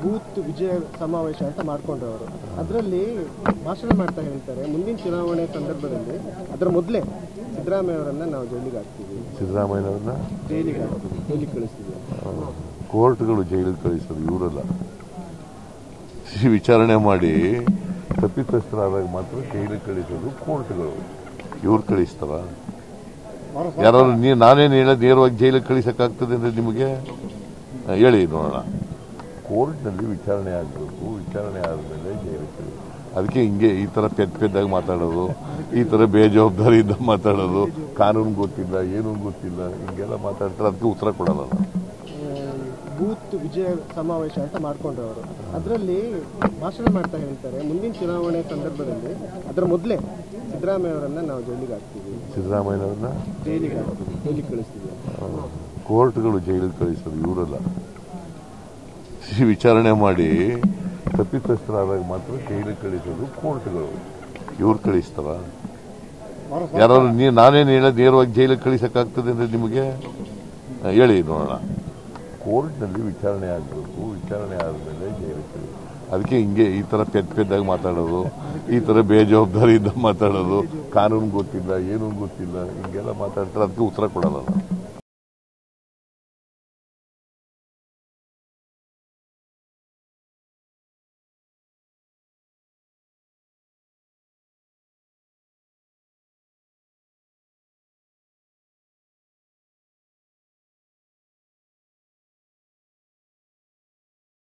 Booth ವಿಜಯ ಸಮಾವೇಶ ಅಂತ ಮಾಡ್ಕೊಂಡ್ರು ಅವರು ಅದರಲ್ಲಿ ಭಾಷಣ ಮಾಡ್ತಾ ಹೇಳ್ತಾರೆ ಮುಂದಿನ ಚುನಾವಣೆ ಸಂದರ್ಭದಲ್ಲಿ ಅದರ ಮೊದಲೇ ಸಿದ್ದರಾಮಯ್ಯ ಅವರನ್ನ ನಾವು ಜೈಲಿಗೆ ಹಾಕ್ತೀವಿ ಸಿದ್ದರಾಮಯ್ಯನವ್ರನ್ನ ಜೈಲಿಗೆ ಹಾಕ್ತೀವಿ ಜೈಲಿಗೆ ಕಳಿಸ್ತೀವಿ ಕೋರ್ಟ್ಗಳು ಜೈಲಿಗೆ ಕಳಿಸೋದು ಇವರಲ್ಲ ಈ ವಿಚಾರಣೆ ಮಾಡಿ ತಪ್ಪಿತಸ್ಥರಾದಾಗ ಮಾತ್ರ ಜೈಲಿಗೆ ಕಳಿಸೋದು ಕೋರ್ಟ್ಗಳು ಇವ್ರು ಕಳಿಸ್ತಾರ ಯಾರಾದ್ರು ನೀ ನಾನೇನು ಹೇಳೋದು ನೇರವಾಗಿ ಜೈಲಿಗೆ ಕಳಿಸಕ್ಕಾಗ್ತದೆ ಅಂದ್ರೆ ನಿಮಗೆ ಆ, ಹೇಳಿ ನೋಡೋಣ ಕೋರ್ಟ್ನಲ್ಲಿ ವಿಚಾರಣೆ ಆಗಬೇಕು ವಿಚಾರಣೆ ಆದಮೇಲೆ ಜೈಲಿಗೆ ಕಳಿಸಿ ಅದಕ್ಕೆ ಹಿಂಗೆ ಈ ತರ ಪೆದ್ ಪೆದ್ದಾಗಿ ಮಾತಾಡೋದು ಈ ತರ ಬೇಜವಾಬ್ದಾರಿಯಿಂದ ಮಾತಾಡೋದು ಕಾನೂನು ಗೊತ್ತಿಲ್ಲ ಏನೂ ಗೊತ್ತಿಲ್ಲ ಹಿಂಗೆಲ್ಲ ಮಾತಾಡ್ತಾರೆ ಅದಕ್ಕೆ ಉತ್ತರ ಕೊಡಲ್ಲ ನಾನು. ಬೂತ್ ವಿಜಯ ಸಮಾವೇಶ ಅಂತ ಮಾಡ್ಕೊಂಡ್ರು ಅವರು ಅದರಲ್ಲಿ ಭಾಷಣ ಮಾಡ್ತಾ ಹೇಳ್ತಾರೆ ಮುಂದಿನ ಚುನಾವಣೆ ಸಂದರ್ಭದಲ್ಲಿ ಅದರ ಮೊದಲೇ ಸಿದ್ದರಾಮಯ್ಯ ಅವರನ್ನ ನಾವು ಜೈಲಿಗೆ ಹಾಕ್ತೀವಿ ಸಿದ್ದರಾಮಯ್ಯನವ್ರನ್ನ ಜೈಲಿಗೆ ಹಾಕ್ತೀವಿ ಜೈಲಿಗೆ ಕಳಿಸ್ತೀವಿ ಕೋರ್ಟ್ಗಳು ಜೈಲಿಗೆ ಕಳಿಸೋದು ಇವರಲ್ಲ ಈ ವಿಚಾರಣೆ ಮಾಡಿ ತಪ್ಪಿತಸ್ಥರಾದಾಗ ಮಾತ್ರ ಜೈಲಿಗೆ ಕಳಿಸೋದು ಕೋರ್ಟ್ಗಳು ಇವ್ರು ಕಳಿಸ್ತಾರ ಯಾರಾದ್ರು ನೀ ನಾನೇನು ಹೇಳೋದು ನೇರವಾಗಿ ಜೈಲಿಗೆ ಕಳಿಸಕ್ಕಾಗ್ತದೆ ಅಂದ್ರೆ ನಿಮಗೆ ಆ, ಹೇಳಿ ನೋಡೋಣ ಕೋರ್ಟ್ನಲ್ಲಿ ವಿಚಾರಣೆ ಆಗಬೇಕು ವಿಚಾರಣೆ ಆದಮೇಲೆ ಜೈಲಿಗೆ ಕಳಿಸಿ ಅದಕ್ಕೆ ಹಿಂಗೆ ಈ ತರ ಪೆದ್ ಪೆದ್ದಾಗಿ ಮಾತಾಡೋದು ಈ ತರ ಬೇಜವಾಬ್ದಾರಿಯಿಂದ ಮಾತಾಡೋದು ಕಾನೂನು ಗೊತ್ತಿಲ್ಲ ಏನೂ ಗೊತ್ತಿಲ್ಲ ಹಿಂಗೆಲ್ಲ ಮಾತಾಡ್ತಾರೆ ಅದಕ್ಕೆ ಉತ್ತರ ಕೊಡಲ್ಲ ನಾನು.